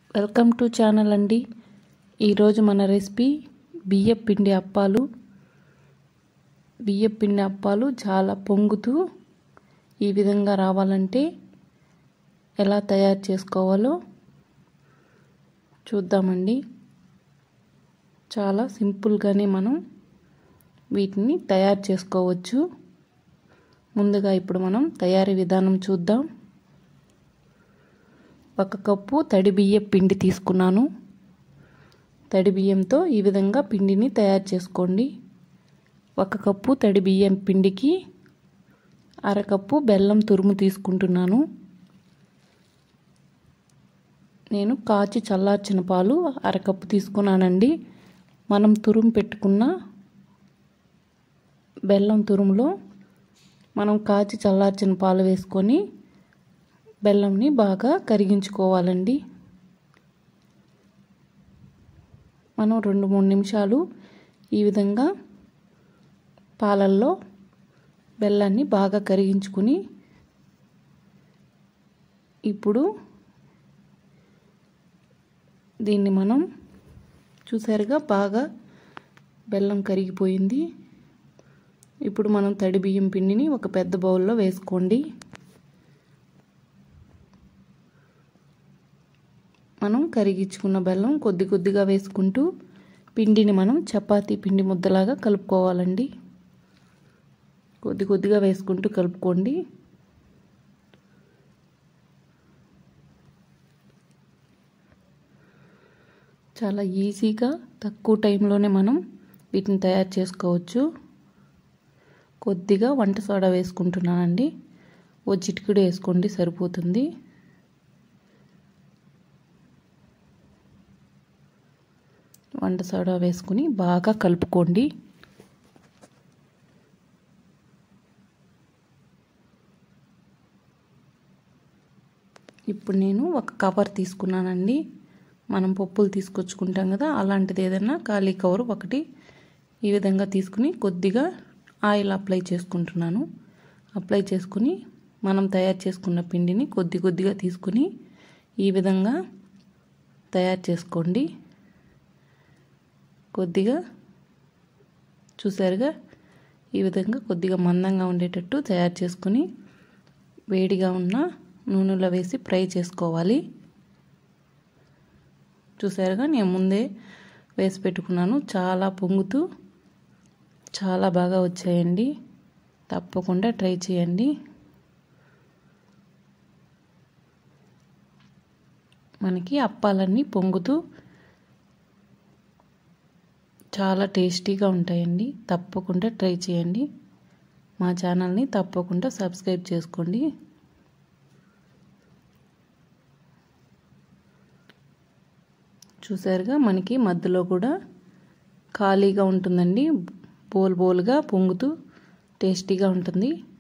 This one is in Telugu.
వెల్కమ్ టు ఛానల్ అండి ఈరోజు మన రెసిపీ బియ్యం పిండి అప్పాలు బియ్యం పిండి అప్పాలు చాలా పొంగుతూ ఈ విధంగా రావాలంటే ఎలా తయారు చేసుకోవాలో చూద్దామండి చాలా సింపుల్గానే మనం వీటిని తయారు చేసుకోవచ్చు ముందుగా ఇప్పుడు మనం తయారీ విధానం చూద్దాం ఒక కప్పు తడి బియ్యం పిండి తీసుకున్నాను తడి బియ్యంతో ఈ విధంగా పిండిని తయారు చేసుకోండి ఒక కప్పు తడి బియ్యం పిండికి అరకప్పు బెల్లం తురుము తీసుకుంటున్నాను నేను కాచి చల్లార్చిన పాలు అరకప్పు తీసుకున్నానండి మనం తురుము పెట్టుకున్న బెల్లం తురుములో మనం కాచి చల్లార్చిన పాలు వేసుకొని బెల్లంని బాగా కరిగించుకోవాలండి మనం రెండు మూడు నిమిషాలు ఈ విధంగా పాలల్లో బెల్లాన్ని బాగా కరిగించుకుని ఇప్పుడు దీన్ని మనం చూసారుగా బాగా బెల్లం కరిగిపోయింది ఇప్పుడు మనం తడి బియ్యం పిండిని ఒక పెద్ద బౌల్లో వేసుకోండి మనం కరిగించుకున్న బెల్లం కొద్ది కొద్దిగా వేసుకుంటూ పిండిని మనం చపాతీ పిండి ముద్దలాగా కలుపుకోవాలండి కొద్ది కొద్దిగా వేసుకుంటూ కలుపుకోండి చాలా ఈజీగా తక్కువ టైంలోనే మనం వీటిని తయారు చేసుకోవచ్చు కొద్దిగా వంట సోడా వేసుకుంటున్నానండి ఓ చిటికెడు వేసుకోండి సరిపోతుంది వంట సోడా వేసుకుని బాగా కలుపుకోండి ఇప్పుడు నేను ఒక కవర్ తీసుకున్నానండి మనం పప్పులు తీసుకొచ్చుకుంటాం కదా అలాంటిది ఏదైనా ఖాళీ కవర్ ఒకటి ఈ విధంగా తీసుకుని కొద్దిగా ఆయిల్ అప్లై చేసుకుంటున్నాను అప్లై చేసుకుని మనం తయారు చేసుకున్న పిండిని కొద్ది కొద్దిగా తీసుకుని ఈ విధంగా తయారు చేసుకోండి కొద్దిగా చూసారుగా ఈ విధంగా కొద్దిగా మందంగా ఉండేటట్టు తయారు చేసుకుని వేడిగా ఉన్న నూనెలో వేసి ఫ్రై చేసుకోవాలి చూసారుగా నేను ముందే వేసి పెట్టుకున్నాను చాలా పొంగుతూ చాలా బాగా వచ్చాయండి తప్పకుండా ట్రై చేయండి మనకి అప్పాలన్నీ పొంగుతూ చాలా టేస్టీగా ఉంటాయండి తప్పకుండా ట్రై చేయండి మా ఛానల్ని తప్పకుండా సబ్స్క్రైబ్ చేసుకోండి చూసారుగా మనకి మధ్యలో కూడా ఖాళీగా ఉంటుందండి బోల్ బోల్గా పొంగుతూ టేస్టీగా ఉంటుంది